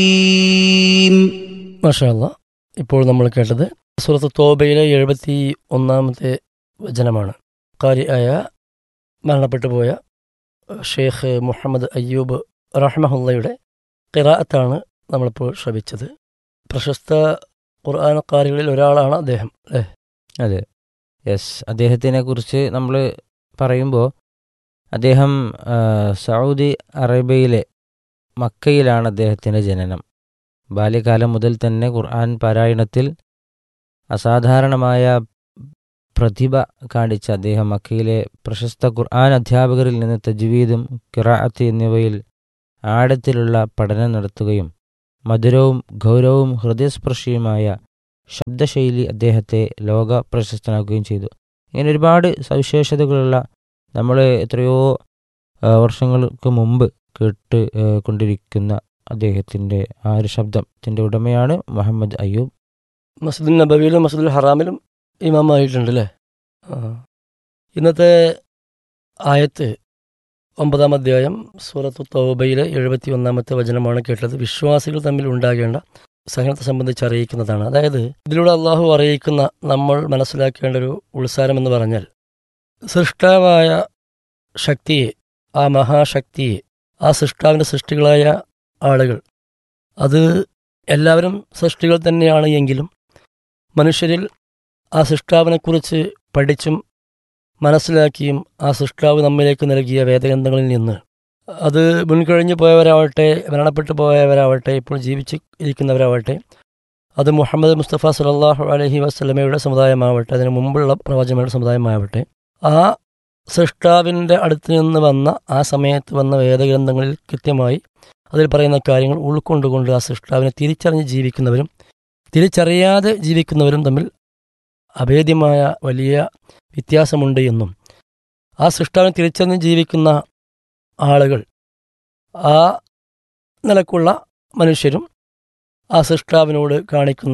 മാഷാല്ല ഇപ്പോൾ നമ്മൾ കേട്ടത് സുഹൃത്ത് തോബയിലെ എഴുപത്തി ഒന്നാമത്തെ വചനമാണ് കാരിയായ മരണപ്പെട്ടു പോയ ഷെയ്ഖ് മുഹമ്മദ് അയ്യൂബ് റഹ്മഹുല്ലയുടെ ഖിറാഅത്താണ് നമ്മളിപ്പോൾ ശ്രവിച്ചത് പ്രശസ്ത ഖുർആാനക്കാരികളിൽ ഒരാളാണ് അദ്ദേഹം അല്ലേ അതെ യെസ് അദ്ദേഹത്തിനെ കുറിച്ച് നമ്മൾ പറയുമ്പോൾ അദ്ദേഹം ആ, സൗദി അറേബ്യയിലെ മക്കയിലാണ് അദ്ദേഹത്തിൻ്റെ ജനനം ബാല്യകാലം മുതൽ തന്നെ ഖുർആൻ പാരായണത്തിൽ അസാധാരണമായ പ്രതിഭ കാണിച്ച അദ്ദേഹം മക്കയിലെ പ്രശസ്ത ഖുർആൻ അധ്യാപകരിൽ നിന്ന് തജ്വീദും കിറാഅത്ത് എന്നിവയിൽ ആഴത്തിലുള്ള പഠനം നടത്തുകയും മധുരവും ഗൗരവവും ഹൃദയസ്പർശിയുമായ ശബ്ദശൈലി അദ്ദേഹത്തെ ലോക പ്രശസ്തനാക്കുകയും ചെയ്തു ഇങ്ങനെ ഒരുപാട് സവിശേഷതകളുള്ള നമ്മൾ എത്രയോ ആ, വർഷങ്ങൾക്ക് മുമ്പ് കേട്ട് ആ, കൊണ്ടിരിക്കുന്ന അദ്ദേഹത്തിൻ്റെ ആ ഒരു ശബ്ദത്തിൻ്റെ ഉടമയാണ് മുഹമ്മദ് അയ്യൂബ് മസ്ജിദുൽ നബവിയിലും മസ്ജിദുൽ ഹറാമിലും ഇമാമായിട്ടുണ്ട് അല്ലേ ആ. ഇന്നത്തെ ആയത്ത് ഒമ്പതാം അധ്യായം സൂറത്ത് തൗബയിലെ എഴുപത്തി ഒന്നാമത്തെ വചനമാണ് കേട്ടത് വിശ്വാസികൾ തമ്മിൽ ഉണ്ടാകേണ്ട സഹനത്തെ സംബന്ധിച്ച് അറിയിക്കുന്നതാണ് അതായത് ഇതിലൂടെ അള്ളാഹു അറിയിക്കുന്ന നമ്മൾ മനസ്സിലാക്കേണ്ട ഒരു ഉത്സാരം എന്ന് പറഞ്ഞാൽ സൃഷ്ടാവായ ശക്തിയെ ആ മഹാശക്തിയെ ആ സൃഷ്ടാവിൻ്റെ സൃഷ്ടികളായ ആളുകൾ അത് എല്ലാവരും സൃഷ്ടികൾ തന്നെയാണ് എങ്കിലും മനുഷ്യരിൽ ആ സൃഷ്ടാവിനെക്കുറിച്ച് പഠിച്ചും മനസ്സിലാക്കിയും ആ സൃഷ്ടാവ് നമ്മിലേക്ക് നൽകിയ വേദഗ്രന്ഥങ്ങളിൽ നിന്ന് അത് മുൻകഴിഞ്ഞു പോയവരാവട്ടെ മരണപ്പെട്ടു പോയവരാവട്ടെ ഇപ്പോൾ ജീവിച്ച് ഇരിക്കുന്നവരാവട്ടെ അത് മുഹമ്മദ് മുസ്തഫ സലാഹു അലഹി വസ്ലമയുടെ സമുദായമാവട്ടെ അതിന് മുമ്പുള്ള പ്രവാചകരുടെ സമുദായമാവട്ടെ ആ സൃഷ്ടാവിൻ്റെ അടുത്ത് നിന്ന് വന്ന ആ സമയത്ത് വന്ന വേദഗ്രന്ഥങ്ങളിൽ കൃത്യമായി അതിൽ പറയുന്ന കാര്യങ്ങൾ ഉൾക്കൊണ്ടുകൊണ്ട് ആ സൃഷ്ടാവിനെ തിരിച്ചറിഞ്ഞ് ജീവിക്കുന്നവരും തിരിച്ചറിയാതെ ജീവിക്കുന്നവരും തമ്മിൽ അഭേദ്യമായ വലിയ വ്യത്യാസമുണ്ട് എന്നും ആ സൃഷ്ടാവിനെ തിരിച്ചറിഞ്ഞ് ജീവിക്കുന്ന ആളുകൾ ആ നിലക്കുള്ള മനുഷ്യരും ആ സൃഷ്ടാവിനോട് കാണിക്കുന്ന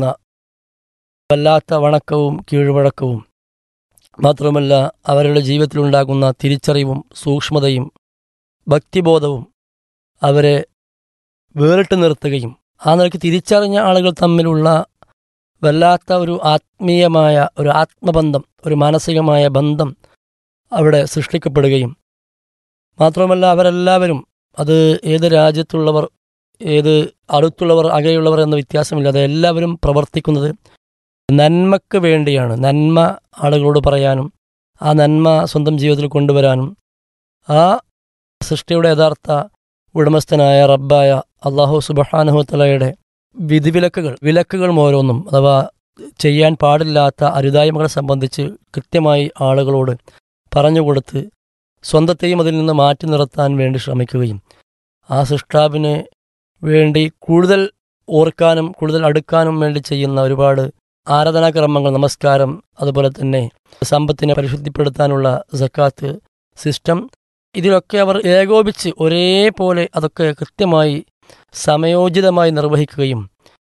വല്ലാത്ത വണക്കവും കീഴ്വഴക്കവും മാത്രമല്ല അവരുടെ ജീവിതത്തിലുണ്ടാകുന്ന തിരിച്ചറിവും സൂക്ഷ്മതയും ഭക്തിബോധവും അവരെ വേറിട്ട് നിർത്തുകയും ആ നിലയ്ക്ക് തിരിച്ചറിഞ്ഞ ആളുകൾ തമ്മിലുള്ള വല്ലാത്ത ഒരു ആത്മീയമായ ഒരു ആത്മബന്ധം ഒരു മാനസികമായ ബന്ധം അവിടെ സൃഷ്ടിക്കപ്പെടുകയും മാത്രമല്ല അവരെല്ലാവരും അത് ഏത് രാജ്യത്തുള്ളവർ ഏത് അടുത്തുള്ളവർ അകെയുള്ളവർ എന്ന വ്യത്യാസമില്ലാതെ എല്ലാവരും പ്രവർത്തിക്കുന്നത് നന്മക്ക് വേണ്ടിയാണ് നന്മ ആളുകളോട് പറയാനും ആ നന്മ സ്വന്തം ജീവിതത്തിൽ കൊണ്ടുവരാനും ആ സൃഷ്ടിയുടെ യഥാർത്ഥ ഉടമസ്ഥനായ റബ്ബായ അള്ളാഹു സുബഹാനുഹത്തലയുടെ വിധിവിലക്കുകൾ വിലക്കുകൾ ഓരോന്നും അഥവാ ചെയ്യാൻ പാടില്ലാത്ത അരുതായ്മകളെ സംബന്ധിച്ച് കൃത്യമായി ആളുകളോട് പറഞ്ഞുകൊടുത്ത് സ്വന്തത്തെയും അതിൽ നിന്ന് മാറ്റി നിർത്താൻ വേണ്ടി ശ്രമിക്കുകയും ആ സൃഷ്ടാവിന് വേണ്ടി കൂടുതൽ ഓർക്കാനും കൂടുതൽ അടുക്കാനും വേണ്ടി ചെയ്യുന്ന ഒരുപാട് ആരാധനാക്രമങ്ങൾ നമസ്കാരം അതുപോലെ തന്നെ സമ്പത്തിനെ പരിശുദ്ധിപ്പെടുത്താനുള്ള സക്കാത്ത് സിസ്റ്റം ഇതിലൊക്കെ അവർ ഏകോപിച്ച് ഒരേപോലെ അതൊക്കെ കൃത്യമായി സമയോചിതമായി നിർവഹിക്കുകയും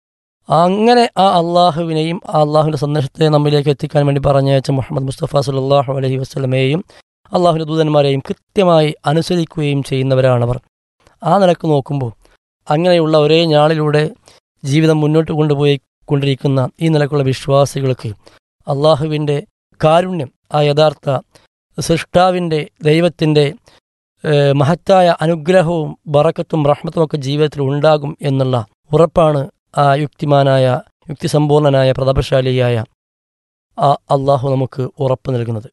അങ്ങനെ ആ അള്ളാഹുവിനെയും ആ അള്ളാഹുവിൻ്റെ സന്ദേശത്തെ നമ്മിലേക്ക് എത്തിക്കാൻ വേണ്ടി പറഞ്ഞയച്ച മുഹമ്മദ് മുസ്തഫ സല്ലാഹു അലഹി വസ്ലമയെയും അള്ളാഹുവിൻ്റെ ദൂതന്മാരെയും കൃത്യമായി അനുസരിക്കുകയും ചെയ്യുന്നവരാണവർ ആ നിലക്ക് നോക്കുമ്പോൾ അങ്ങനെയുള്ള ഒരേ ഞാളിലൂടെ ജീവിതം മുന്നോട്ട് കൊണ്ടുപോയി കൊണ്ടിരിക്കുന്ന ഈ നിലക്കുള്ള വിശ്വാസികൾക്ക് അള്ളാഹുവിൻ്റെ കാരുണ്യം ആ യഥാർത്ഥ സൃഷ്ടാവിൻ്റെ ദൈവത്തിൻ്റെ ഏഹ്, മഹത്തായ അനുഗ്രഹവും ബറക്കത്തും റഹ്മത്തും ഒക്കെ ജീവിതത്തിൽ ഉണ്ടാകും എന്നുള്ള ഉറപ്പാണ് ആ യുക്തിമാനായ യുക്തിസമ്പൂർണനായ പ്രതാപശാലിയായ ആ അള്ളാഹു നമുക്ക് ഉറപ്പ് നൽകുന്നത്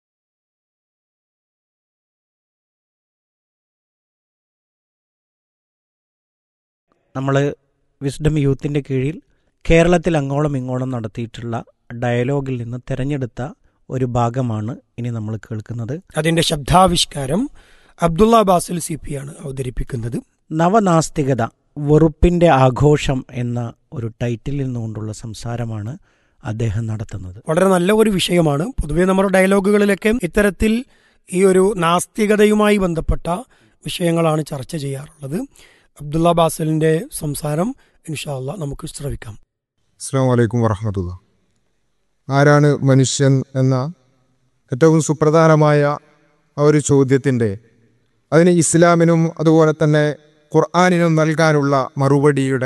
നമ്മൾ വിസ്ഡം യൂത്തിൻ്റെ കീഴിൽ കേരളത്തിൽ അങ്ങോളം ഇങ്ങോളം നടത്തിയിട്ടുള്ള ഡയലോഗിൽ നിന്ന് തിരഞ്ഞെടുത്ത ഒരു ഭാഗമാണ് ഇനി നമ്മൾ കേൾക്കുന്നത് അതിന്റെ ശബ്ദാവിഷ്കാരം അബ്ദുള്ള ബാസിൽ സി പി ആണ് അവതരിപ്പിക്കുന്നത് നവനാസ്തികത വെറുപ്പിൻ്റെ ആഘോഷം എന്ന ഒരു ടൈറ്റിൽ നിന്നുകൊണ്ടുള്ള സംസാരമാണ് അദ്ദേഹം നടത്തുന്നത് വളരെ നല്ല ഒരു വിഷയമാണ് പൊതുവെ നമ്മുടെ ഡയലോഗുകളിലൊക്കെ ഇത്തരത്തിൽ ഈ ഒരു നാസ്തികതയുമായി ബന്ധപ്പെട്ട വിഷയങ്ങളാണ് ചർച്ച ചെയ്യാറുള്ളത് അബ്ദുള്ള ബാസലിന്റെ സംസാരം ഇൻഷാല്ല നമുക്ക് ശ്രവിക്കാം അസ്സാം വലൈക്കും വറഹമത്തുള്ള ആരാണ് മനുഷ്യൻ എന്ന ഏറ്റവും സുപ്രധാനമായ ആ ഒരു ചോദ്യത്തിൻ്റെ അതിന് ഇസ്ലാമിനും അതുപോലെ തന്നെ ഖുർആാനിനും നൽകാനുള്ള മറുപടിയുടെ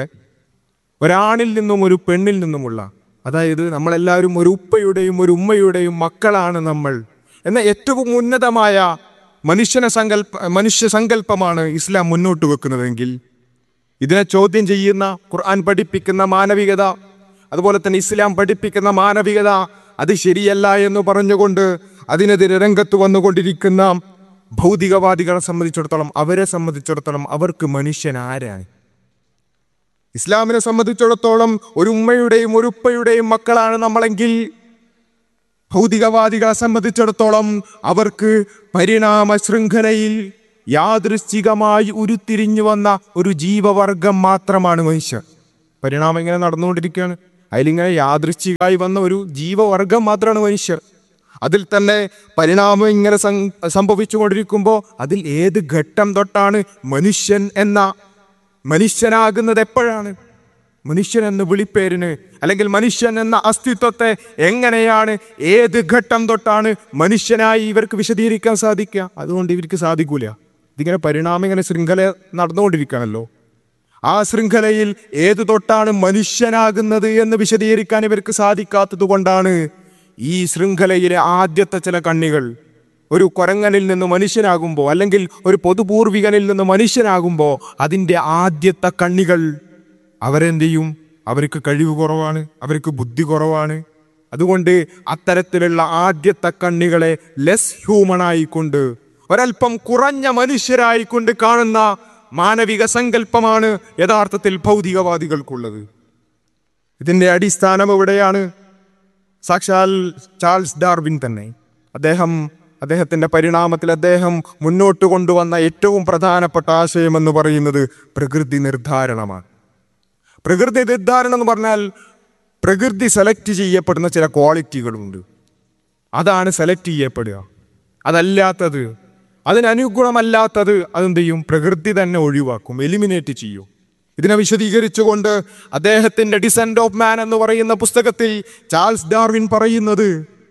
ഒരാണിൽ നിന്നും ഒരു പെണ്ണിൽ നിന്നുമുള്ള അതായത് നമ്മളെല്ലാവരും ഒരു ഉപ്പയുടെയും ഒരു ഉമ്മയുടെയും മക്കളാണ് നമ്മൾ എന്ന ഏറ്റവും ഉന്നതമായ മനുഷ്യന സങ്കല്പ മനുഷ്യ സങ്കല്പമാണ് ഇസ്ലാം മുന്നോട്ട് വെക്കുന്നതെങ്കിൽ ഇതിനെ ചോദ്യം ചെയ്യുന്ന ഖുർആൻ പഠിപ്പിക്കുന്ന മാനവികത അതുപോലെ തന്നെ ഇസ്ലാം പഠിപ്പിക്കുന്ന മാനവികത അത് ശരിയല്ല എന്ന് പറഞ്ഞുകൊണ്ട് അതിനെതിരെ രംഗത്ത് വന്നുകൊണ്ടിരിക്കുന്ന ഭൗതികവാദികളെ സംബന്ധിച്ചിടത്തോളം അവരെ സംബന്ധിച്ചിടത്തോളം അവർക്ക് മനുഷ്യൻ ആരാണ് ഇസ്ലാമിനെ സംബന്ധിച്ചിടത്തോളം ഒരു ഉമ്മയുടെയും ഒരു ഉപ്പയുടെയും മക്കളാണ് നമ്മളെങ്കിൽ ഭൗതികവാദികളെ സംബന്ധിച്ചിടത്തോളം അവർക്ക് പരിണാമ ശൃംഖലയിൽ യാദൃശ്ചികമായി ഉരുത്തിരിഞ്ഞു വന്ന ഒരു ജീവവർഗം മാത്രമാണ് മനുഷ്യർ പരിണാമം ഇങ്ങനെ നടന്നുകൊണ്ടിരിക്കുകയാണ് അതിലിങ്ങനെ യാദൃശ്ചികമായി വന്ന ഒരു ജീവവർഗം മാത്രമാണ് മനുഷ്യർ അതിൽ തന്നെ പരിണാമം ഇങ്ങനെ സം- സംഭവിച്ചുകൊണ്ടിരിക്കുമ്പോൾ അതിൽ ഏത് ഘട്ടം തൊട്ടാണ് മനുഷ്യൻ എന്ന മനുഷ്യനാകുന്നത് എപ്പോഴാണ് മനുഷ്യൻ എന്ന വിളിപ്പേരിന് അല്ലെങ്കിൽ മനുഷ്യൻ എന്ന അസ്തിത്വത്തെ എങ്ങനെയാണ് ഏത് ഘട്ടം തൊട്ടാണ് മനുഷ്യനായി ഇവർക്ക് വിശദീകരിക്കാൻ സാധിക്കുക അതുകൊണ്ട് ഇവർക്ക് സാധിക്കൂല ഇതിങ്ങനെ പരിണാമം ഇങ്ങനെ ശൃംഖല നടന്നുകൊണ്ടിരിക്കുകയാണല്ലോ ആ ശൃംഖലയിൽ ഏത് തൊട്ടാണ് മനുഷ്യനാകുന്നത് എന്ന് വിശദീകരിക്കാൻ ഇവർക്ക് സാധിക്കാത്തത് കൊണ്ടാണ് ഈ ശൃംഖലയിലെ ആദ്യത്തെ ചില കണ്ണികൾ ഒരു കുരങ്ങനിൽ നിന്ന് മനുഷ്യനാകുമ്പോൾ അല്ലെങ്കിൽ ഒരു പൊതുപൂർവികനിൽ നിന്ന് മനുഷ്യനാകുമ്പോൾ അതിൻ്റെ ആദ്യത്തെ കണ്ണികൾ അവരെന്ത് ചെയ്യും അവർക്ക് കഴിവ് കുറവാണ് അവർക്ക് ബുദ്ധി കുറവാണ് അതുകൊണ്ട് അത്തരത്തിലുള്ള ആദ്യത്തെ കണ്ണികളെ ലെസ് ഹ്യൂമണായിക്കൊണ്ട് ഒരല്പം കുറഞ്ഞ മനുഷ്യരായിക്കൊണ്ട് കാണുന്ന മാനവിക സങ്കല്പമാണ് യഥാർത്ഥത്തിൽ ഭൗതികവാദികൾക്കുള്ളത് ഇതിന്റെ അടിസ്ഥാനം എവിടെയാണ് സാക്ഷാൽ ചാൾസ് ഡാർവിൻ തന്നെ അദ്ദേഹം അദ്ദേഹത്തിന്റെ പരിണാമത്തിൽ അദ്ദേഹം മുന്നോട്ട് കൊണ്ടുവന്ന ഏറ്റവും പ്രധാനപ്പെട്ട ആശയം എന്ന് പറയുന്നത് പ്രകൃതി നിർദ്ധാരണമാണ് പ്രകൃതി നിർദ്ധാരണം എന്ന് പറഞ്ഞാൽ പ്രകൃതി സെലക്ട് ചെയ്യപ്പെടുന്ന ചില ക്വാളിറ്റികളുണ്ട് അതാണ് സെലക്ട് ചെയ്യപ്പെടുക അതല്ലാത്തത് അതിനനുഗുണമല്ലാത്തത് അതെന്ത് ചെയ്യും പ്രകൃതി തന്നെ ഒഴിവാക്കും എലിമിനേറ്റ് ചെയ്യും ഇതിനെ വിശദീകരിച്ചുകൊണ്ട് അദ്ദേഹത്തിന്റെ ഡിസെൻഡ് ഓഫ് മാൻ എന്ന് പറയുന്ന പുസ്തകത്തിൽ ചാൾസ് ഡാർവിൻ പറയുന്നത്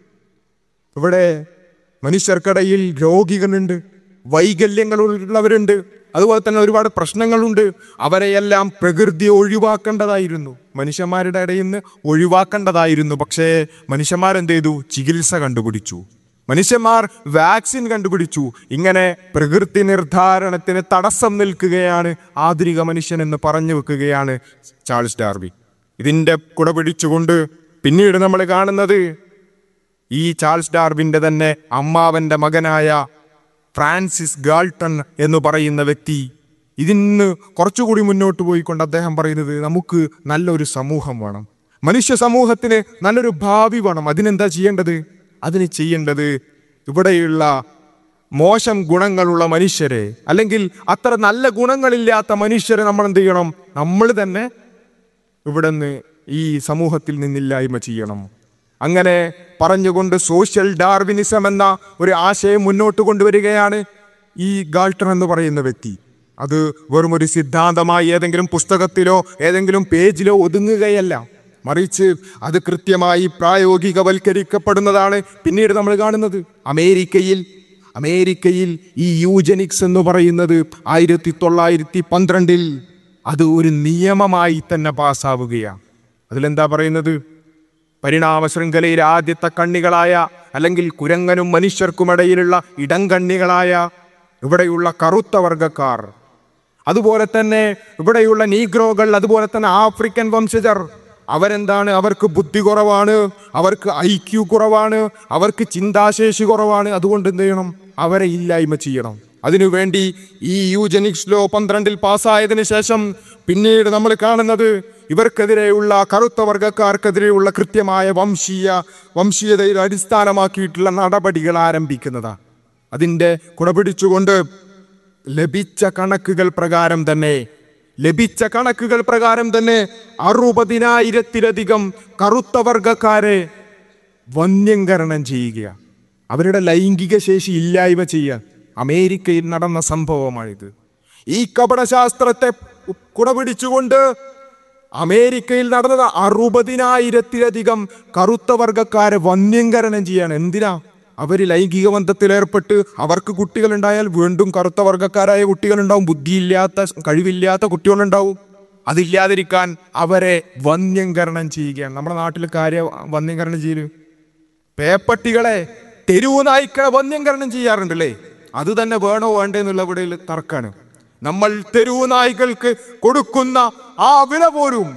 ഇവിടെ മനുഷ്യർക്കിടയിൽ രോഗികളുണ്ട് വൈകല്യങ്ങളുള്ളവരുണ്ട് അതുപോലെ തന്നെ ഒരുപാട് പ്രശ്നങ്ങളുണ്ട് അവരെയെല്ലാം പ്രകൃതി ഒഴിവാക്കേണ്ടതായിരുന്നു മനുഷ്യന്മാരുടെ ഇടയിൽ നിന്ന് ഒഴിവാക്കേണ്ടതായിരുന്നു പക്ഷേ മനുഷ്യന്മാരെന്ത് ചെയ്തു ചികിത്സ കണ്ടുപിടിച്ചു മനുഷ്യന്മാർ വാക്സിൻ കണ്ടുപിടിച്ചു ഇങ്ങനെ പ്രകൃതി നിർദ്ധാരണത്തിന് തടസ്സം നിൽക്കുകയാണ് ആധുനിക മനുഷ്യൻ എന്ന് പറഞ്ഞു വെക്കുകയാണ് ചാൾസ് ഡാർവി ഇതിൻ്റെ കുട പിടിച്ചുകൊണ്ട് പിന്നീട് നമ്മൾ കാണുന്നത് ഈ ചാൾസ് ഡാർവിൻ്റെ തന്നെ അമ്മാവൻ്റെ മകനായ ഫ്രാൻസിസ് ഗാൾട്ടൺ എന്ന് പറയുന്ന വ്യക്തി ഇതിന്ന് കുറച്ചുകൂടി മുന്നോട്ട് പോയിക്കൊണ്ട് അദ്ദേഹം പറയുന്നത് നമുക്ക് നല്ലൊരു സമൂഹം വേണം മനുഷ്യ സമൂഹത്തിന് നല്ലൊരു ഭാവി വേണം അതിനെന്താ ചെയ്യേണ്ടത് അതിന് ചെയ്യേണ്ടത് ഇവിടെയുള്ള മോശം ഗുണങ്ങളുള്ള മനുഷ്യരെ അല്ലെങ്കിൽ അത്ര നല്ല ഗുണങ്ങളില്ലാത്ത മനുഷ്യരെ നമ്മൾ എന്ത് ചെയ്യണം നമ്മൾ തന്നെ ഇവിടുന്ന് ഈ സമൂഹത്തിൽ നിന്നില്ലായ്മ ചെയ്യണം അങ്ങനെ പറഞ്ഞുകൊണ്ട് സോഷ്യൽ ഡാർവിനിസം എന്ന ഒരു ആശയം മുന്നോട്ട് കൊണ്ടുവരികയാണ് ഈ ഗാൾട്ടൺ എന്ന് പറയുന്ന വ്യക്തി അത് വെറും ഒരു സിദ്ധാന്തമായി ഏതെങ്കിലും പുസ്തകത്തിലോ ഏതെങ്കിലും പേജിലോ ഒതുങ്ങുകയല്ല മറിച്ച് അത് കൃത്യമായി പ്രായോഗികവൽക്കരിക്കപ്പെടുന്നതാണ് പിന്നീട് നമ്മൾ കാണുന്നത് അമേരിക്കയിൽ അമേരിക്കയിൽ ഈ യൂജനിക്സ് എന്ന് പറയുന്നത് ആയിരത്തി തൊള്ളായിരത്തി പന്ത്രണ്ടിൽ അത് ഒരു നിയമമായി തന്നെ പാസ്സാവുകയാണ് അതിലെന്താ പറയുന്നത് പരിണാമ ശൃംഖലയിലെ ആദ്യത്തെ കണ്ണികളായ അല്ലെങ്കിൽ കുരങ്ങനും മനുഷ്യർക്കുമിടയിലുള്ള ഇടംകണ്ണികളായ ഇവിടെയുള്ള കറുത്ത വർഗക്കാർ അതുപോലെ തന്നെ ഇവിടെയുള്ള നീഗ്രോകൾ അതുപോലെ തന്നെ ആഫ്രിക്കൻ വംശജർ അവരെന്താണ് അവർക്ക് ബുദ്ധി കുറവാണ് അവർക്ക് ഐ ക്യു കുറവാണ് അവർക്ക് ചിന്താശേഷി കുറവാണ് അതുകൊണ്ട് എന്ത് ചെയ്യണം അവരെ ഇല്ലായ്മ ചെയ്യണം അതിനുവേണ്ടി ഈ യൂജനിക്സ് ലോ പന്ത്രണ്ടിൽ പാസ്സായതിനു ശേഷം പിന്നീട് നമ്മൾ കാണുന്നത് ഇവർക്കെതിരെയുള്ള കറുത്ത വർഗക്കാർക്കെതിരെയുള്ള കൃത്യമായ വംശീയ വംശീയതയിൽ അടിസ്ഥാനമാക്കിയിട്ടുള്ള നടപടികൾ ആരംഭിക്കുന്നതാണ് അതിൻ്റെ കുടപിടിച്ചുകൊണ്ട് ലഭിച്ച കണക്കുകൾ പ്രകാരം തന്നെ ലഭിച്ച കണക്കുകൾ പ്രകാരം തന്നെ അറുപതിനായിരത്തിലധികം കറുത്ത വർഗക്കാരെ വന്യംകരണം ചെയ്യുക അവരുടെ ലൈംഗിക ശേഷി ഇല്ലായ്മ ചെയ്യുക അമേരിക്കയിൽ നടന്ന സംഭവമാണിത് ഈ കപടശാസ്ത്രത്തെ കുടപിടിച്ചുകൊണ്ട് അമേരിക്കയിൽ നടന്നത് അറുപതിനായിരത്തിലധികം കറുത്ത വർഗക്കാരെ വന്യംകരണം ചെയ്യാണ് എന്തിനാ അവർ ലൈംഗിക ബന്ധത്തിലേർപ്പെട്ട് അവർക്ക് കുട്ടികളുണ്ടായാൽ വീണ്ടും കറുത്ത വർഗ്ഗക്കാരായ കുട്ടികളുണ്ടാവും ബുദ്ധിയില്ലാത്ത കഴിവില്ലാത്ത കുട്ടികളുണ്ടാവും അതില്ലാതിരിക്കാൻ അവരെ വന്യംകരണം ചെയ്യുകയാണ് നമ്മുടെ നാട്ടിൽ കാര്യ വന്യംകരണം ചെയ്യല് പേപ്പട്ടികളെ തെരുവു നായ്ക്കളെ വന്യംകരണം ചെയ്യാറുണ്ടല്ലേ അത് തന്നെ വേണോ വേണ്ടേ എന്നുള്ള ഇവിടെ തർക്കാണ് നമ്മൾ തെരുവു നായ്ക്കൾക്ക് കൊടുക്കുന്ന ആ വില പോലും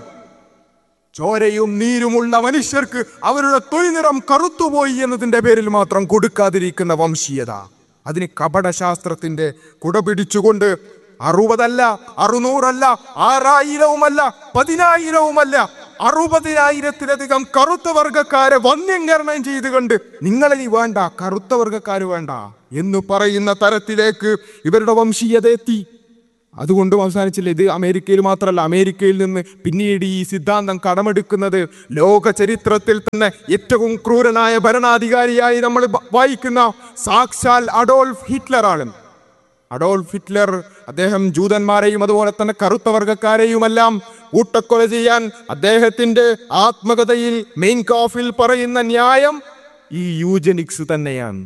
ചോരയും നീരുമുള്ള മനുഷ്യർക്ക് അവരുടെ തൊഴിൽനിറം കറുത്തുപോയി എന്നതിന്റെ പേരിൽ മാത്രം കൊടുക്കാതിരിക്കുന്ന വംശീയത അതിന് കപടശാസ്ത്രത്തിന്റെ കുട പിടിച്ചുകൊണ്ട് അറുപതല്ല അറുന്നൂറല്ല ആറായിരവുമല്ല പതിനായിരവുമല്ല അറുപതിനായിരത്തിലധികം കറുത്ത വർഗക്കാരെ വന്യംകരണം ചെയ്തുകൊണ്ട് നിങ്ങളിനി വേണ്ട കറുത്ത വർഗക്കാര് വേണ്ട എന്ന് പറയുന്ന തരത്തിലേക്ക് ഇവരുടെ വംശീയത എത്തി അതുകൊണ്ടും അവസാനിച്ചില്ല ഇത് അമേരിക്കയിൽ മാത്രമല്ല അമേരിക്കയിൽ നിന്ന് പിന്നീട് ഈ സിദ്ധാന്തം കടമെടുക്കുന്നത് ലോക ചരിത്രത്തിൽ തന്നെ ഏറ്റവും ക്രൂരനായ ഭരണാധികാരിയായി നമ്മൾ ബ- വായിക്കുന്ന സാക്ഷാൽ അഡോൾഫ് ഹിറ്റ്ലറാണ് അഡോൾഫ് ഹിറ്റ്ലർ അദ്ദേഹം ജൂതന്മാരെയും അതുപോലെ തന്നെ കറുത്ത വർഗക്കാരെയുമെല്ലാം കൂട്ടക്കൊല ചെയ്യാൻ അദ്ദേഹത്തിന്റെ ആത്മകഥയിൽ മെയിൻ കോഫിൽ പറയുന്ന ന്യായം ഈ യൂജനിക്സ് തന്നെയാണ്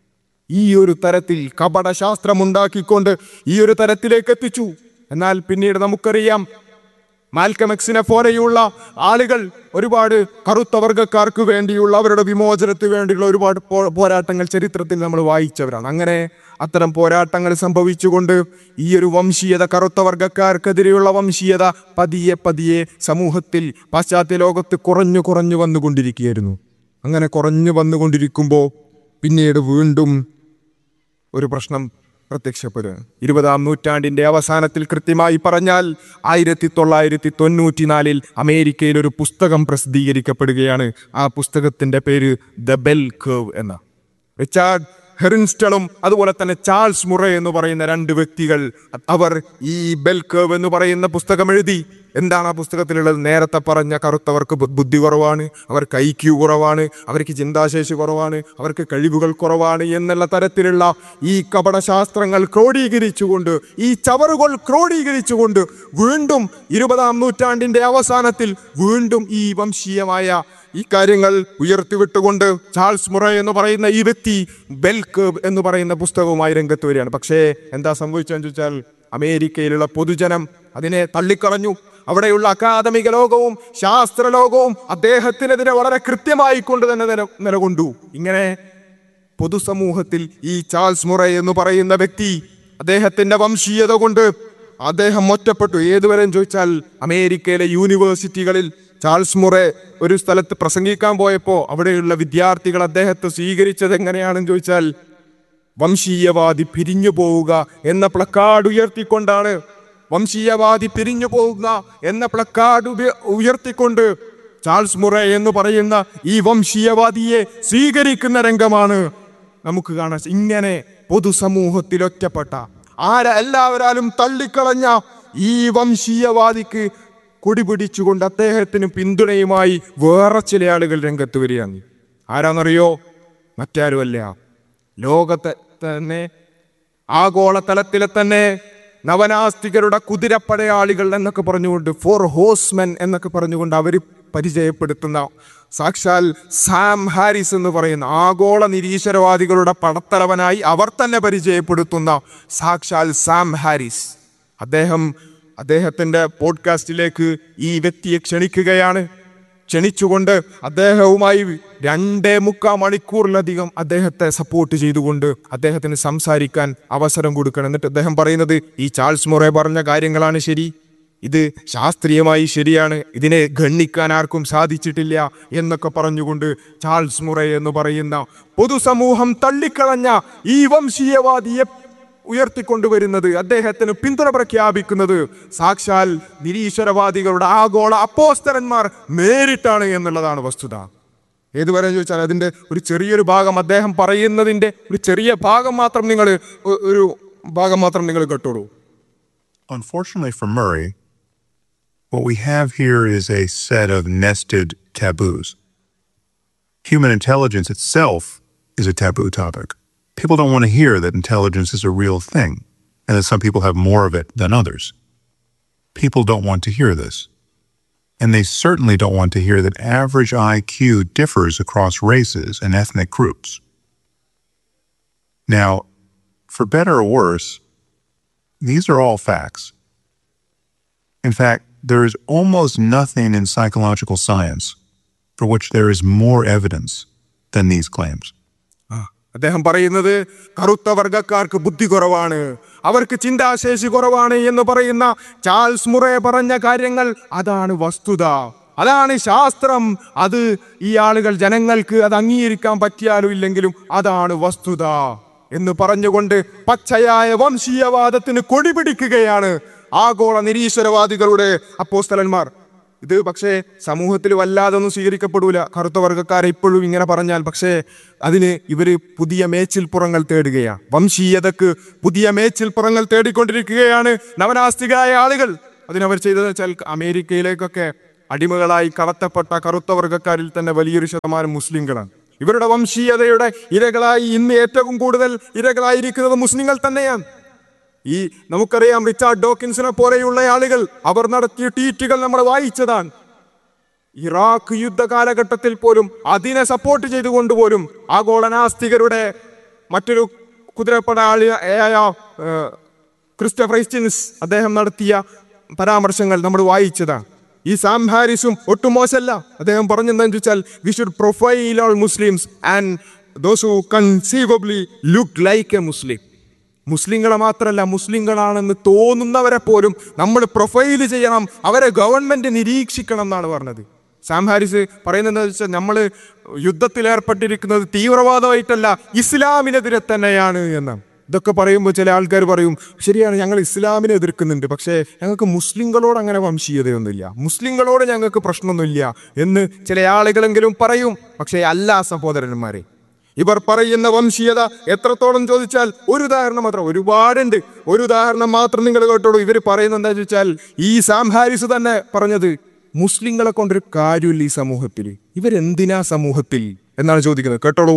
ഈ ഒരു തരത്തിൽ കപടശാസ്ത്രം ഉണ്ടാക്കിക്കൊണ്ട് ഈ ഒരു തരത്തിലേക്ക് എത്തിച്ചു എന്നാൽ പിന്നീട് നമുക്കറിയാം മാൽക്കമെക്സിനെ പോലെയുള്ള ആളുകൾ ഒരുപാട് കറുത്ത വർഗക്കാർക്ക് വേണ്ടിയുള്ള അവരുടെ വിമോചനത്തിന് വേണ്ടിയുള്ള ഒരുപാട് പോ- പോരാട്ടങ്ങൾ ചരിത്രത്തിൽ നമ്മൾ വായിച്ചവരാണ് അങ്ങനെ അത്തരം പോരാട്ടങ്ങൾ സംഭവിച്ചുകൊണ്ട് ഈ ഒരു വംശീയത കറുത്ത വർഗക്കാർക്കെതിരെയുള്ള വംശീയത പതിയെ പതിയെ സമൂഹത്തിൽ പാശ്ചാത്യ ലോകത്ത് കുറഞ്ഞു കുറഞ്ഞു വന്നുകൊണ്ടിരിക്കുകയായിരുന്നു അങ്ങനെ കുറഞ്ഞു വന്നുകൊണ്ടിരിക്കുമ്പോൾ പിന്നീട് വീണ്ടും ഒരു പ്രശ്നം പ്രത്യക്ഷപ്പെടുക ഇരുപതാം നൂറ്റാണ്ടിന്റെ അവസാനത്തിൽ കൃത്യമായി പറഞ്ഞാൽ ആയിരത്തി തൊള്ളായിരത്തി തൊണ്ണൂറ്റിനാലിൽ അമേരിക്കയിൽ ഒരു പുസ്തകം പ്രസിദ്ധീകരിക്കപ്പെടുകയാണ് ആ പുസ്തകത്തിന്റെ പേര് ദ ബെൽ കേവ് എന്ന റിച്ചാർഡ് ഹെറിൻസ്റ്റളും അതുപോലെ തന്നെ ചാൾസ് മുറ എന്ന് പറയുന്ന രണ്ട് വ്യക്തികൾ അവർ ഈ ബെൽ കേവ് എന്ന് പറയുന്ന പുസ്തകം എഴുതി എന്താണ് ആ പുസ്തകത്തിലുള്ളത് നേരത്തെ പറഞ്ഞ കറുത്തവർക്ക് ബു- ബുദ്ധി കുറവാണ് അവർക്ക് ഐക്യു കുറവാണ് അവർക്ക് ചിന്താശേഷി കുറവാണ് അവർക്ക് കഴിവുകൾ കുറവാണ് എന്നുള്ള തരത്തിലുള്ള ഈ കപടശാസ്ത്രങ്ങൾ ക്രോഡീകരിച്ചുകൊണ്ട് ഈ ചവറുകൾ ക്രോഡീകരിച്ചുകൊണ്ട് വീണ്ടും ഇരുപതാം നൂറ്റാണ്ടിന്റെ അവസാനത്തിൽ വീണ്ടും ഈ വംശീയമായ ഈ കാര്യങ്ങൾ ഉയർത്തിവിട്ടുകൊണ്ട് ചാൾസ് മുറ എന്ന് പറയുന്ന ഈ വ്യക്തി ബെൽക്കേബ് എന്ന് പറയുന്ന പുസ്തകവുമായി രംഗത്ത് വരികയാണ് പക്ഷേ എന്താ സംഭവിച്ചതെന്ന് ചോദിച്ചാൽ അമേരിക്കയിലുള്ള പൊതുജനം അതിനെ തള്ളിക്കളഞ്ഞു അവിടെയുള്ള അക്കാദമിക ലോകവും ശാസ്ത്ര ലോകവും അദ്ദേഹത്തിനെതിരെ വളരെ കൃത്യമായി കൊണ്ട് തന്നെ നില നിലകൊണ്ടു ഇങ്ങനെ പൊതുസമൂഹത്തിൽ ഈ ചാൾസ് മുറ എന്ന് പറയുന്ന വ്യക്തി അദ്ദേഹത്തിന്റെ വംശീയത കൊണ്ട് അദ്ദേഹം ഒറ്റപ്പെട്ടു ഏതുവരെ എന്ന് ചോദിച്ചാൽ അമേരിക്കയിലെ യൂണിവേഴ്സിറ്റികളിൽ ചാൾസ് മുറെ ഒരു സ്ഥലത്ത് പ്രസംഗിക്കാൻ പോയപ്പോൾ അവിടെയുള്ള വിദ്യാർത്ഥികൾ അദ്ദേഹത്തെ സ്വീകരിച്ചത് എങ്ങനെയാണെന്ന് ചോദിച്ചാൽ വംശീയവാദി പിരിഞ്ഞു പോവുക എന്ന പ്ലക്കാർഡ് ഉയർത്തിക്കൊണ്ടാണ് വംശീയവാദി പിരിഞ്ഞു പോവുക എന്ന പ്ലക്കാർഡ് ഉപ- ഉയർത്തിക്കൊണ്ട് ചാൾസ് മുറെ എന്ന് പറയുന്ന ഈ വംശീയവാദിയെ സ്വീകരിക്കുന്ന രംഗമാണ് നമുക്ക് കാണാൻ സ- ഇങ്ങനെ പൊതുസമൂഹത്തിൽ ഒറ്റപ്പെട്ട ആര എല്ലാവരാലും തള്ളിക്കളഞ്ഞ ഈ വംശീയവാദിക്ക് കൊടിപിടിച്ചുകൊണ്ട് അദ്ദേഹത്തിന് പിന്തുണയുമായി വേറെ ചില ആളുകൾ രംഗത്ത് വരികയാണ് ആരാന്നറിയോ മറ്റാരുമല്ല ലോകത്തെ തന്നെ ആഗോളതലത്തിലെ തന്നെ നവനാസ്തികരുടെ കുതിരപ്പടയാളികൾ എന്നൊക്കെ പറഞ്ഞുകൊണ്ട് ഫോർ ഹോസ്മെൻ എന്നൊക്കെ പറഞ്ഞുകൊണ്ട് അവർ പരിചയപ്പെടുത്തുന്ന സാക്ഷാൽ സാം ഹാരിസ് എന്ന് പറയുന്ന ആഗോള നിരീശ്വരവാദികളുടെ പടത്തലവനായി അവർ തന്നെ പരിചയപ്പെടുത്തുന്ന സാക്ഷാൽ സാം ഹാരിസ് അദ്ദേഹം അദ്ദേഹത്തിൻ്റെ പോഡ്കാസ്റ്റിലേക്ക് ഈ വ്യക്തിയെ ക്ഷണിക്കുകയാണ് ക്ഷണിച്ചുകൊണ്ട് അദ്ദേഹവുമായി രണ്ടേ മുക്കാൽ മണിക്കൂറിലധികം അദ്ദേഹത്തെ സപ്പോർട്ട് ചെയ്തുകൊണ്ട് അദ്ദേഹത്തിന് സംസാരിക്കാൻ അവസരം കൊടുക്കണം എന്നിട്ട് അദ്ദേഹം പറയുന്നത് ഈ ചാൾസ് മൊറെ പറഞ്ഞ കാര്യങ്ങളാണ് ശരി ഇത് ശാസ്ത്രീയമായി ശരിയാണ് ഇതിനെ ഗണ്ണിക്കാൻ ആർക്കും സാധിച്ചിട്ടില്ല എന്നൊക്കെ പറഞ്ഞുകൊണ്ട് ചാൾസ് മുറെ എന്ന് പറയുന്ന പൊതുസമൂഹം തള്ളിക്കളഞ്ഞ ഈ വംശീയവാദിയെ ഉയർത്തിക്കൊണ്ടുവരുന്നത് അദ്ദേഹത്തിന് പിന്തുണ പ്രഖ്യാപിക്കുന്നത് സാക്ഷാൽ നിരീശ്വരവാദികളുടെ ആഗോള അപ്പോസ്തരന്മാർ നേരിട്ടാണ് എന്നുള്ളതാണ് വസ്തുത ഏതുവരെ ചോദിച്ചാൽ അതിൻ്റെ ഒരു ചെറിയൊരു ഭാഗം അദ്ദേഹം പറയുന്നതിൻ്റെ ഒരു ചെറിയ ഭാഗം മാത്രം നിങ്ങൾ ഒരു ഭാഗം മാത്രം നിങ്ങൾ കേട്ടോളൂ Unfortunately for Murray, what we have here is a set of nested taboos. Human intelligence itself is a taboo topic. People don't want to hear that intelligence is a real thing and that some people have more of it than others. People don't want to hear this. And they certainly don't want to hear that average IQ differs across races and ethnic groups. Now, for better or worse, these are all facts. In fact, there is almost nothing in psychological science for which there is more evidence than these claims. അദ്ദേഹം പറയുന്നത് കറുത്ത വർഗക്കാർക്ക് ബുദ്ധി കുറവാണ് അവർക്ക് ചിന്താശേഷി കുറവാണ് എന്ന് പറയുന്ന Charles Murray പറഞ്ഞ കാര്യങ്ങൾ അതാണ് വസ്തുത അതാണ് ശാസ്ത്രം അത് ഈ ആളുകൾ ജനങ്ങൾക്ക് അത് അംഗീകരിക്കാൻ പറ്റിയാലും ഇല്ലെങ്കിലും അതാണ് വസ്തുത എന്ന് പറഞ്ഞുകൊണ്ട് പച്ചയായ വംശീയവാദത്തിന് കൊടിപിടിക്കുകയാണ് ആഗോള നിരീശ്വരവാദികളുടെ അപ്പോസ്തലന്മാർ ഇത് പക്ഷേ സമൂഹത്തിൽ വല്ലാതെ ഒന്നും സ്വീകരിക്കപ്പെടൂല കറുത്ത വർഗ്ഗക്കാരെ ഇപ്പോഴും ഇങ്ങനെ പറഞ്ഞാൽ പക്ഷേ അതിന് ഇവര് പുതിയ മേച്ചിൽപ്പുറങ്ങൾ തേടുകയാണ് വംശീയതക്ക് പുതിയ മേച്ചിൽപ്പുറങ്ങൾ തേടിക്കൊണ്ടിരിക്കുകയാണ് നവനാസ്തികരായ ആളുകൾ അതിനവർ ചെയ്തതെന്ന് വെച്ചാൽ അമേരിക്കയിലേക്കൊക്കെ അടിമകളായി കടത്തപ്പെട്ട കറുത്ത വർഗ്ഗക്കാരിൽ തന്നെ വലിയൊരു ശതമാനം മുസ്ലിങ്ങളാണ് ഇവരുടെ വംശീയതയുടെ ഇരകളായി ഇന്ന് ഏറ്റവും കൂടുതൽ ഇരകളായിരിക്കുന്നത് മുസ്ലിങ്ങൾ തന്നെയാണ് ഈ നമുക്കറിയാം റിച്ചാർഡ് ഡോക്കിൻസിനെ പോലെയുള്ള ആളുകൾ അവർ നടത്തിയ ട്വീറ്റുകൾ നമ്മൾ വായിച്ചതാണ് ഇറാഖ് യുദ്ധ കാലഘട്ടത്തിൽ പോലും അതിനെ സപ്പോർട്ട് ചെയ്തുകൊണ്ട് പോലും ആഗോളനാസ്തികരുടെ മറ്റൊരു കുതിരപ്പടയാളിയായ ഏഹ്, ക്രിസ്റ്റഫർ ഹൈസ്റ്റിൻസ് അദ്ദേഹം നടത്തിയ പരാമർശങ്ങൾ നമ്മൾ വായിച്ചതാണ് ഈ സാം ഹാരിസും ഒട്ടും മോശമല്ല അദ്ദേഹം പറഞ്ഞെന്താന്ന് വെച്ചാൽ we should profile all Muslims and those who conceivably look like a Muslim മുസ്ലിങ്ങളെ മാത്രമല്ല മുസ്ലിങ്ങളാണെന്ന് തോന്നുന്നവരെ പോലും നമ്മൾ പ്രൊഫൈൽ ചെയ്യണം അവരെ ഗവൺമെന്റ് നിരീക്ഷിക്കണം എന്നാണ് പറഞ്ഞത് സാം ഹാരിസ് പറയുന്നത് എന്താ വെച്ചാൽ നമ്മൾ യുദ്ധത്തിൽ ഏർപ്പെട്ടിരിക്കുന്നത് തീവ്രവാദമായിട്ടല്ല ഇസ്ലാമിനെതിരെ തന്നെയാണ് എന്നാണ് ഇതൊക്കെ പറയുമ്പോൾ ചില ആൾക്കാർ പറയും ശരിയാണ് ഞങ്ങൾ ഇസ്ലാമിനെ എതിർക്കുന്നുണ്ട് പക്ഷേ ഞങ്ങൾക്ക് മുസ്ലിങ്ങളോട് അങ്ങനെ വംശീയതയൊന്നുമില്ല മുസ്ലിങ്ങളോട് ഞങ്ങൾക്ക് പ്രശ്നമൊന്നുമില്ല എന്ന് ചില ആളുകളെങ്കിലും പറയും പക്ഷേ അല്ല സഹോദരന്മാരെ ഇവർ പറയുന്ന വംശീയത എത്രത്തോളം ചോദിച്ചാൽ ഒരു ഉദാഹരണം മാത്രം ഒരുപാടുണ്ട് ഒരു ഉദാഹരണം മാത്രം നിങ്ങൾ കേട്ടോളൂ ഇവർ പറയുന്നത് എന്താ ചോദിച്ചാൽ ഈ സാം ഹാരിസ് തന്നെ പറഞ്ഞത് മുസ്ലിങ്ങളെ കൊണ്ടൊരു കാര്യമില്ല ഈ സമൂഹത്തിൽ ഇവരെന്തിനാ സമൂഹത്തിൽ എന്നാണ് ചോദിക്കുന്നത് കേട്ടോളൂ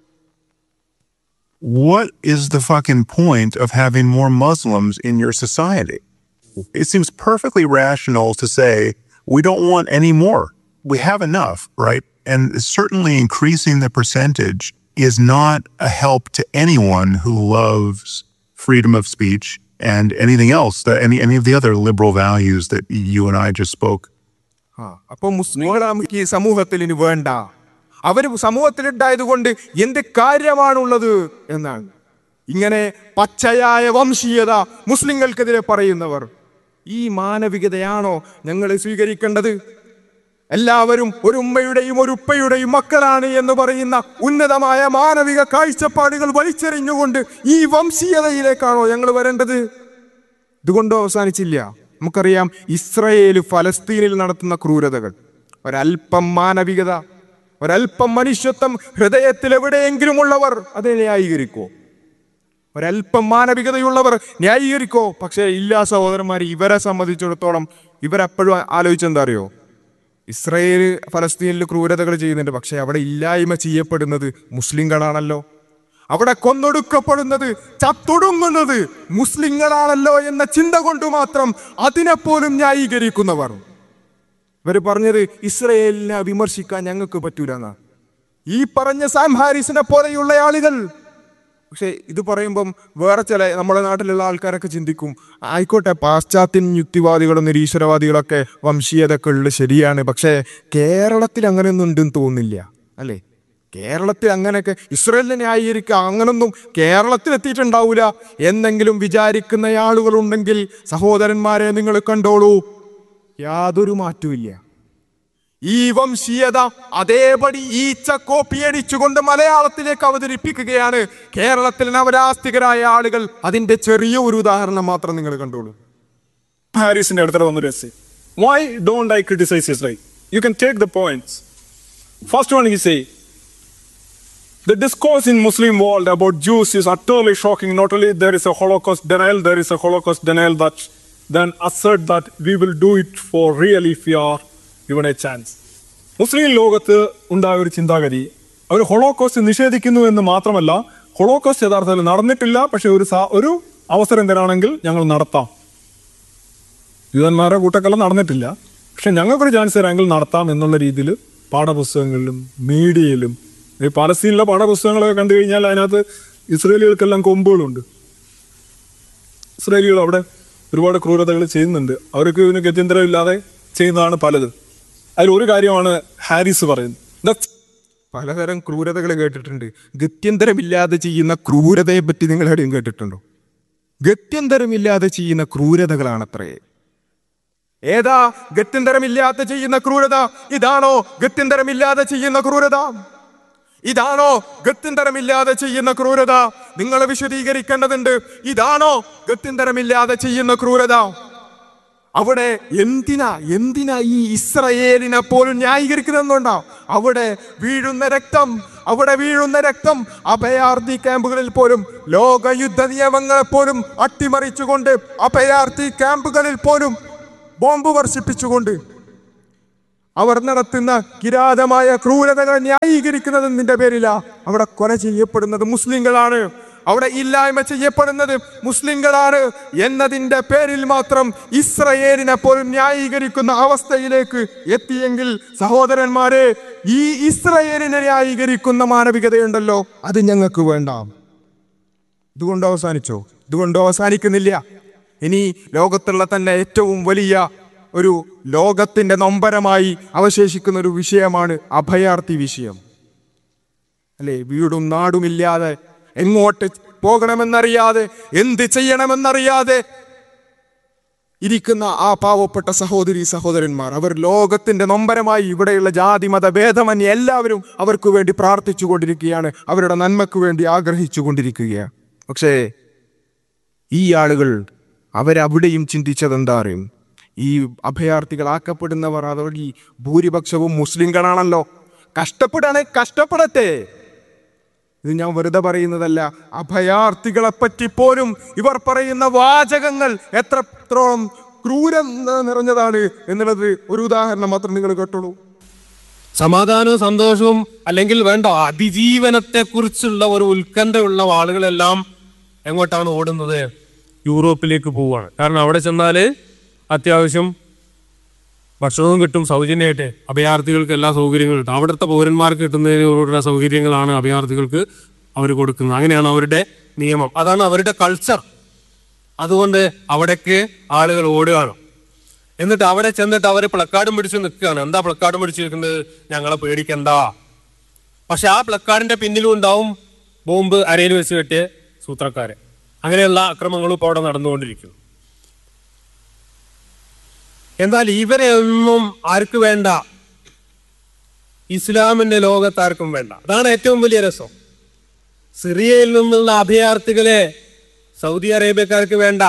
What is the fucking point of having more Muslims in your society? It seems perfectly rational to say, we don't want any more. We have enough, right? And certainly increasing the percentage is not a help to anyone who loves freedom of speech and anything else, that any, any of the other liberal values that you and I just spoke. ആ അപ്പൊ മുസ്ലിങ്ങളെ നമുക്ക് ഈ സമൂഹത്തിൽ ഇനി വേണ്ട അവര് സമൂഹത്തിലുണ്ടായത് കൊണ്ട് എന്ത് കാര്യമാണുള്ളത് എന്നാണ് ഇങ്ങനെ പച്ചയായ വംശീയത മുസ്ലിങ്ങൾക്കെതിരെ പറയുന്നവർ ഈ മാനവികതയാണോ ഞങ്ങൾ സ്വീകരിക്കേണ്ടത് എല്ലാവരും ഒരു ഉമ്മയുടെയും ഒരു ഉപ്പയുടെയും മക്കളാണ് എന്ന് പറയുന്ന ഉന്നതമായ മാനവിക കാഴ്ചപ്പാടുകൾ വലിച്ചെറിഞ്ഞുകൊണ്ട് ഈ വംശീയതയിലേക്കാണോ ഞങ്ങൾ വരേണ്ടത് ഇതുകൊണ്ട് അവസാനിച്ചില്ല നമുക്കറിയാം ഇസ്രയേൽ ഫലസ്തീനിൽ നടത്തുന്ന ക്രൂരതകൾ ഒരല്പം മാനവികത ഒരല്പം മനുഷ്യത്വം ഹൃദയത്തിൽ എവിടെയെങ്കിലും ഉള്ളവർ അത് ന്യായീകരിക്കോ ഒരല്പം മാനവികതയുള്ളവർ ന്യായീകരിക്കോ പക്ഷേ ഇല്ല സഹോദരന്മാർ ഇവരെ സംബന്ധിച്ചിടത്തോളം ഇവരെപ്പോഴും ആലോചിച്ചെന്താ അറിയോ ഇസ്രയേൽ ഫലസ്തീനിൽ ക്രൂരതകൾ ചെയ്യുന്നുണ്ട് പക്ഷെ അവിടെ ഇല്ലായ്മ ചെയ്യപ്പെടുന്നത് മുസ്ലിങ്ങളാണല്ലോ അവിടെ കൊന്നൊടുക്കപ്പെടുന്നത് ചത്തൊടുങ്ങുന്നത് മുസ്ലിങ്ങളാണല്ലോ എന്ന ചിന്ത കൊണ്ട് മാത്രം അതിനെപ്പോലും ന്യായീകരിക്കുന്നവർ ഇവർ പറഞ്ഞത് ഇസ്രയേലിനെ വിമർശിക്കാൻ ഞങ്ങൾക്ക് പറ്റൂല എന്നാ ഈ പറഞ്ഞ സാം ഹാരിസിനെ പോലെയുള്ള ആളുകൾ പക്ഷെ ഇത് പറയുമ്പം വേറെ ചില നമ്മുടെ നാട്ടിലുള്ള ആൾക്കാരൊക്കെ ചിന്തിക്കും ആയിക്കോട്ടെ പാശ്ചാത്യൻ യുക്തിവാദികളും നിരീശ്വരവാദികളൊക്കെ വംശീയതൊക്കെ ഉള്ളത് ശരിയാണ് പക്ഷേ കേരളത്തിൽ അങ്ങനെയൊന്നും ഉണ്ടെന്ന് തോന്നുന്നില്ല അല്ലേ കേരളത്തിൽ അങ്ങനെയൊക്കെ ഇസ്രയേലിനെ ന്യായീകരിക്കുക അങ്ങനൊന്നും കേരളത്തിൽ എത്തിയിട്ടുണ്ടാവില്ല എന്നെങ്കിലും വിചാരിക്കുന്ന ആളുകളുണ്ടെങ്കിൽ സഹോദരന്മാരെ നിങ്ങൾ കണ്ടോളൂ യാതൊരു മാറ്റവും ഈ വംശീയത അതേപടി ഈച്ച കോപ്പിയടിച്ചുകൊണ്ട് മലയാളത്തിലേക്ക് അവതരിപ്പിക്കുകയാണ് കേരളത്തിൽ നവരാസ്തികരായ ആളുകൾ അതിന്റെ ചെറിയ ഒരു ഉദാഹരണം മാത്രം നിങ്ങൾ കണ്ടോളൂ ഹാരിസിന്റെ അടുത്ത വന്നൊരു yes why don't I criticise Israel you can take the points first one he say The discourse in Muslim world about Jews is utterly shocking. Not only there is a Holocaust denial, there is a Holocaust denial that then assert that we will do it for real if we are given a chance. മുസ്ലിം ലോകത്ത് ഉണ്ടായ ഒരു ചിന്താഗതി അവർ ഹൊളോകോസ്റ്റ് നിഷേധിക്കുന്നു എന്ന് മാത്രമല്ല ഹൊളോകോസ്റ്റ് യഥാർത്ഥത്തിൽ നടന്നിട്ടില്ല പക്ഷെ ഒരു സാ- ഒരു അവസരം തരാണെങ്കിൽ ഞങ്ങൾ നടത്താം യൂതന്മാരുടെ കൂട്ടക്കെല്ലാം നടന്നിട്ടില്ല പക്ഷെ ഞങ്ങൾക്കൊരു ചാൻസ് തരാമെങ്കിൽ നടത്താം എന്നുള്ള രീതിയിൽ പാഠപുസ്തകങ്ങളിലും മീഡിയയിലും ഈ പാലസ്തീനിലെ പാഠപുസ്തകങ്ങളൊക്കെ കണ്ടു കഴിഞ്ഞാൽ അതിനകത്ത് ഇസ്രേലികൾക്കെല്ലാം കൊമ്പുകളുണ്ട് ഇസ്രേലികൾ അവിടെ ഒരുപാട് ക്രൂരതകൾ ചെയ്യുന്നുണ്ട് അവർക്ക് ഇതിന് ഗത്യന്തരം ഇല്ലാതെ ചെയ്യുന്നതാണ് പലത് അതിൽ ഒരു കാര്യമാണ് ഹാരിസ് പറയുന്നത് That's പലതരം ക്രൂരതകൾ കേട്ടിട്ടുണ്ട് ഗത്യന്തരമില്ലാതെ ചെയ്യുന്ന ക്രൂരതയെ പറ്റി നിങ്ങൾ എവിടെയും കേട്ടിട്ടുണ്ടോ ഗത്യന്തരമില്ലാതെ ചെയ്യുന്ന ക്രൂരതകളാണത്രേ ഏതാ ഗത്യന്തരമില്ലാതെ ചെയ്യുന്ന ക്രൂരത ഇതാണോ ഗത്യന്തരമില്ലാതെ ചെയ്യുന്ന ക്രൂരത ഇതാണോ ഗത്യന്തരമില്ലാതെ ചെയ്യുന്ന ക്രൂരത നിങ്ങൾ വിശദീകരിക്കേണ്ടതുണ്ട് ഇതാണോ ഗത്യന്തരമില്ലാതെ ചെയ്യുന്ന ക്രൂരത അവിടെ എന്തിനാ എന്തിനാ ഈ ഇസ്രയേലിനെ പോലും ന്യായീകരിക്കുന്നതെന്നുണ്ടോ അവിടെ വീഴുന്ന രക്തം അവിടെ വീഴുന്ന രക്തം അഭയാർത്ഥി ക്യാമ്പുകളിൽ പോലും ലോക യുദ്ധ നിയമങ്ങളെ പോലും അട്ടിമറിച്ചുകൊണ്ട് അഭയാർത്ഥി ക്യാമ്പുകളിൽ പോലും ബോംബ് വർഷിപ്പിച്ചുകൊണ്ട് അവർ നടത്തുന്ന കിരാതമായ ക്രൂരതകൾ ന്യായീകരിക്കുന്നതിന്റെ പേരില അവിടെ കൊല ചെയ്യപ്പെടുന്നത് മുസ്ലിങ്ങളാണ് അവിടെ ഇല്ലായ്മ ചെയ്യപ്പെടുന്നത് മുസ്ലിങ്ങളാണ് എന്നതിന്റെ പേരിൽ മാത്രം ഇസ്രയേലിനെ പോലും ന്യായീകരിക്കുന്ന അവസ്ഥയിലേക്ക് എത്തിയെങ്കിൽ സഹോദരന്മാരെ ഈ ഇസ്രയേലിനെ ന്യായീകരിക്കുന്ന മാനവികതയുണ്ടല്ലോ അത് ഞങ്ങൾക്ക് വേണ്ട ഇതുകൊണ്ട് അവസാനിച്ചോ ഇതുകൊണ്ട് അവസാനിക്കുന്നില്ല ഇനി ലോകത്തുള്ള തന്നെ ഏറ്റവും വലിയ ഒരു ലോകത്തിന്റെ നൊമ്പരമായി അവശേഷിക്കുന്ന ഒരു വിഷയമാണ് അഭയാർത്ഥി വിഷയം അല്ലേ വീടും നാടുമില്ലാതെ എങ്ങോട്ട് പോകണമെന്നറിയാതെ എന്ത് ചെയ്യണമെന്നറിയാതെ ഇരിക്കുന്ന ആ പാവപ്പെട്ട സഹോദരി സഹോദരന്മാർ അവർ ലോകത്തിന്റെ നൊമ്പരമായി ഇവിടെയുള്ള ജാതി മത ഭേദമന്യേ എല്ലാവരും അവർക്ക് വേണ്ടി പ്രാർത്ഥിച്ചു കൊണ്ടിരിക്കുകയാണ് അവരുടെ നന്മയ്ക്ക് വേണ്ടി ആഗ്രഹിച്ചു കൊണ്ടിരിക്കുകയാണ് പക്ഷേ ഈ ആളുകൾ അവരവിടെയും ചിന്തിച്ചത് എന്താ അറിയും ഈ അഭയാർത്ഥികളാക്കപ്പെടുന്നവർ അവർ ഈ ഭൂരിപക്ഷവും മുസ്ലിങ്ങളാണല്ലോ കഷ്ടപ്പെടാണെ കഷ്ടപ്പെടട്ടെ ഇത് ഞാൻ വെറുതെ പറയുന്നതല്ല അഭയാർത്ഥികളെ പറ്റി പോലും ഇവർ പറയുന്ന വാചകങ്ങൾ എത്രത്തോളം ക്രൂരം നിറഞ്ഞതാണ് എന്നുള്ളത് ഒരു ഉദാഹരണം മാത്രം നിങ്ങൾ കേട്ടോളൂ സമാധാനവും സന്തോഷവും അല്ലെങ്കിൽ വേണ്ട അതിജീവനത്തെ കുറിച്ചുള്ള ഒരു ഉത്കണ്ഠയുള്ള ആളുകളെല്ലാം എങ്ങോട്ടാണ് ഓടുന്നത് യൂറോപ്പിലേക്ക് പോവുകയാണ് കാരണം അവിടെ ചെന്നാല് അത്യാവശ്യം ഭക്ഷണവും കിട്ടും സൗജന്യമായിട്ട് അഭയാർത്ഥികൾക്ക് എല്ലാ സൗകര്യങ്ങളും കിട്ടും അവിടുത്തെ പൗരന്മാർക്ക് കിട്ടുന്നതിനുള്ള സൗകര്യങ്ങളാണ് അഭയാർത്ഥികൾക്ക് അവർ കൊടുക്കുന്നത് അങ്ങനെയാണ് അവരുടെ നിയമം അതാണ് അവരുടെ കൾച്ചർ അതുകൊണ്ട് അവിടേക്ക് ആളുകൾ ഓടുകയാണ് എന്നിട്ട് അവിടെ ചെന്നിട്ട് അവർ പ്ലക്കാർഡും പിടിച്ച് നിൽക്കുകയാണ് എന്താ പ്ലക്കാർഡും പിടിച്ച് നിൽക്കുന്നത് ഞങ്ങളെ പേടിക്കണ്ട പക്ഷെ ആ പ്ലക്കാർഡിന്റെ പിന്നിലും ഉണ്ടാവും ബോംബ് അരയിൽ വെച്ച് കെട്ടിയ സൂത്രക്കാരെ അങ്ങനെയുള്ള അക്രമങ്ങളും ഇപ്പോൾ അവിടെ നടന്നുകൊണ്ടിരിക്കുന്നു എന്നാൽ ഇവരെ ഒന്നും ആർക്ക് വേണ്ട ഇസ്ലാമിന്റെ ലോകത്ത് ആർക്കും വേണ്ട അതാണ് ഏറ്റവും വലിയ രസം സിറിയയിൽ നിന്നുള്ള അഭയാർത്ഥികളെ സൗദി അറേബ്യക്കാർക്ക് വേണ്ട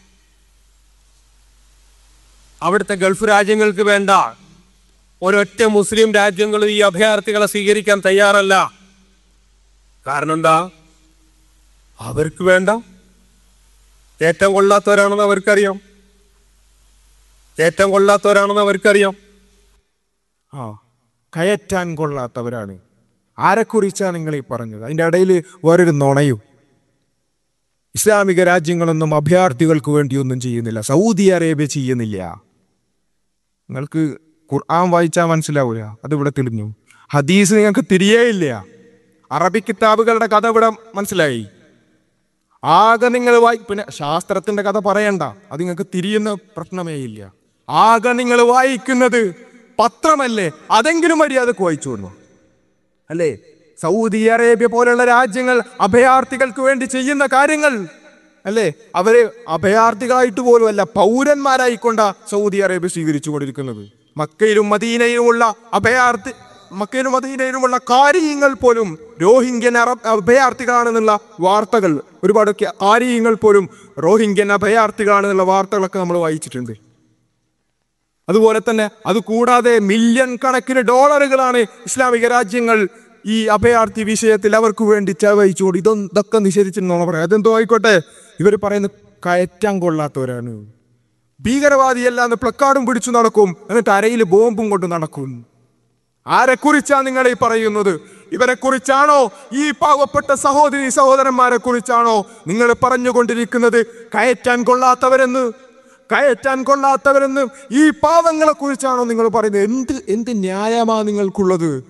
അവിടുത്തെ ഗൾഫ് രാജ്യങ്ങൾക്ക് വേണ്ട ഒരൊറ്റ മുസ്ലിം രാജ്യങ്ങളും ഈ അഭയാർത്ഥികളെ സ്വീകരിക്കാൻ തയ്യാറല്ല കാരണം എന്താ അവർക്ക് വേണ്ട ഏറ്റവും കൊള്ളാത്തവരാണെന്ന് അവർക്കറിയാം ഏറ്റവും കൊള്ളാത്തവരാണെന്ന് അവർക്കറിയാം ആ കയറ്റാൻ കൊള്ളാത്തവരാണ് ആരെക്കുറിച്ചാണ് നിങ്ങൾ ഈ പറഞ്ഞത് അതിൻ്റെ ഇടയിൽ വേറൊരു നുണയും ഇസ്ലാമിക രാജ്യങ്ങളൊന്നും അഭയാർത്ഥികൾക്ക് വേണ്ടിയൊന്നും ചെയ്യുന്നില്ല സൗദി അറേബ്യ ചെയ്യുന്നില്ല നിങ്ങൾക്ക് ഖുർആൻ വായിച്ചാൽ മനസ്സിലാവില്ല അത് ഇവിടെ തെളിഞ്ഞു ഹദീസ് നിങ്ങൾക്ക് തിരിയേയില്ല അറബി കിതാബുകളുടെ കഥ ഇവിടെ മനസ്സിലായി ആകെ നിങ്ങൾ വായി പിന്നെ ശാസ്ത്രത്തിന്റെ കഥ പറയണ്ട അത് നിങ്ങൾക്ക് തിരിയുന്ന പ്രശ്നമേ ഇല്ല ആകെ നിങ്ങൾ വായിക്കുന്നത് പത്രമല്ലേ അതെങ്കിലും മര്യാദക്ക് വായിച്ചു വന്നു അല്ലേ സൗദി അറേബ്യ പോലുള്ള രാജ്യങ്ങൾ അഭയാർത്ഥികൾക്ക് വേണ്ടി ചെയ്യുന്ന കാര്യങ്ങൾ അല്ലേ അവര് അഭയാർത്ഥികളായിട്ട് പോലും അല്ല പൗരന്മാരായിക്കൊണ്ട സൗദി അറേബ്യ സ്വീകരിച്ചു കൊണ്ടിരിക്കുന്നത് മക്കയിലും മദീനയിലുമുള്ള അഭയാർത്ഥി മക്കയിലും മദീനയിലുമുള്ള കാര്യങ്ങൾ പോലും രോഹിംഗ്യൻ അറബ് അഭയാർത്ഥികളാണെന്നുള്ള വാർത്തകൾ ഒരുപാട് കാര്യങ്ങൾ പോലും റോഹിംഗ്യൻ അഭയാർത്ഥികളാണെന്നുള്ള വാർത്തകളൊക്കെ നമ്മൾ വായിച്ചിട്ടുണ്ട് അതുപോലെ തന്നെ അത് കൂടാതെ മില്യൺ കണക്കിന് ഡോളറുകളാണ് ഇസ്ലാമിക രാജ്യങ്ങൾ ഈ അഭയാർത്ഥി വിഷയത്തിൽ അവർക്ക് വേണ്ടി ചെലവഴിച്ചുകൊണ്ട് ഇതൊന്നും ഇതൊക്കെ നിഷേധിച്ചിട്ടുണ്ടോ പറയാം അതെന്തോ ആയിക്കോട്ടെ ഇവർ പറയുന്നത് കയറ്റാൻ കൊള്ളാത്തവരാണ് ഭീകരവാദിയല്ല എന്ന് പ്ലക്കാർഡും പിടിച്ചു നടക്കും എന്നിട്ട് അരയിൽ ബോംബും കൊണ്ട് നടക്കും ആരെക്കുറിച്ചാ നിങ്ങൾ ഈ പറയുന്നത് ഇവരെ കുറിച്ചാണോ ഈ പാവപ്പെട്ട സഹോദരി സഹോദരന്മാരെ കുറിച്ചാണോ നിങ്ങൾ പറഞ്ഞുകൊണ്ടിരിക്കുന്നത് കയറ്റാൻ കൊള്ളാത്തവരെന്ന് കയറ്റാൻ കൊള്ളാത്തവരെന്ന് ഈ പാവങ്ങളെ കുറിച്ചാണോ നിങ്ങൾ പറയുന്നത് എന്ത് എന്ത് ന്യായമാ നിങ്ങൾക്കുള്ളത്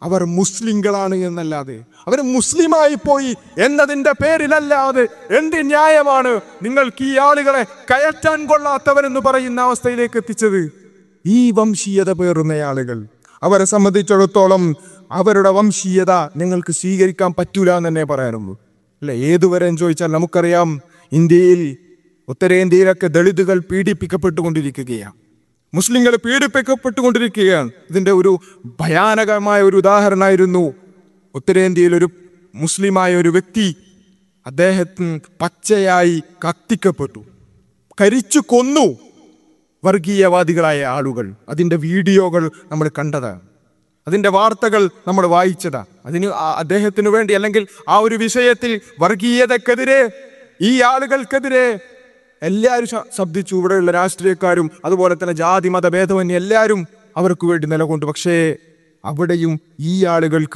അവർ മുസ്ലിങ്ങളാണ് എന്നല്ലാതെ അവർ മുസ്ലിമായി പോയി എന്നതിന്റെ പേരിലല്ലാതെ എന്ത് ന്യായമാണ് നിങ്ങൾക്ക് ഈ ആളുകളെ കയറ്റാൻ കൊള്ളാത്തവരെന്ന് പറയുന്ന അവസ്ഥയിലേക്ക് എത്തിച്ചത് ഈ വംശീയത പേറുന്ന ആളുകൾ അവരെ സംബന്ധിച്ചിടത്തോളം അവരുടെ വംശീയത നിങ്ങൾക്ക് സ്വീകരിക്കാൻ പറ്റൂല എന്ന് തന്നെ പറയാനുള്ളൂ അല്ല ഏതുവരെ എന്ന് ചോദിച്ചാൽ നമുക്കറിയാം ഇന്ത്യയിൽ ഉത്തരേന്ത്യയിലൊക്കെ ദളിതുകൾ പീഡിപ്പിക്കപ്പെട്ടുകൊണ്ടിരിക്കുകയാണ് മുസ്ലിങ്ങൾ പീഡിപ്പിക്കപ്പെട്ടുകൊണ്ടിരിക്കുകയാണ് ഇതിന്റെ ഒരു ഭയാനകമായ ഒരു ഉദാഹരണമായിരുന്നു ഉത്തരേന്ത്യയിൽ ഒരു മുസ്ലിമായ ഒരു വ്യക്തി അദ്ദേഹത്തിന് പച്ചയായി കത്തിക്കപ്പെട്ടു കരിച്ചു കൊന്നു വർഗീയവാദികളായ ആളുകൾ അതിൻ്റെ വീഡിയോകൾ നമ്മൾ കണ്ടതാണ് അതിൻ്റെ വാർത്തകൾ നമ്മൾ വായിച്ചതാ അതിന് ആ- അദ്ദേഹത്തിന് വേണ്ടി അല്ലെങ്കിൽ ആ ഒരു വിഷയത്തിൽ വർഗീയതക്കെതിരെ ഈ ആളുകൾക്കെതിരെ എല്ലാവരും ശ- ശബ്ദിച്ചു ഇവിടെയുള്ള രാഷ്ട്രീയക്കാരും അതുപോലെ തന്നെ ജാതി മത ഭേദമന്യേ എല്ലാവരും അവർക്ക് വേണ്ടി നിലകൊണ്ടു പക്ഷേ അവിടെയും ഈ ആളുകൾക്ക്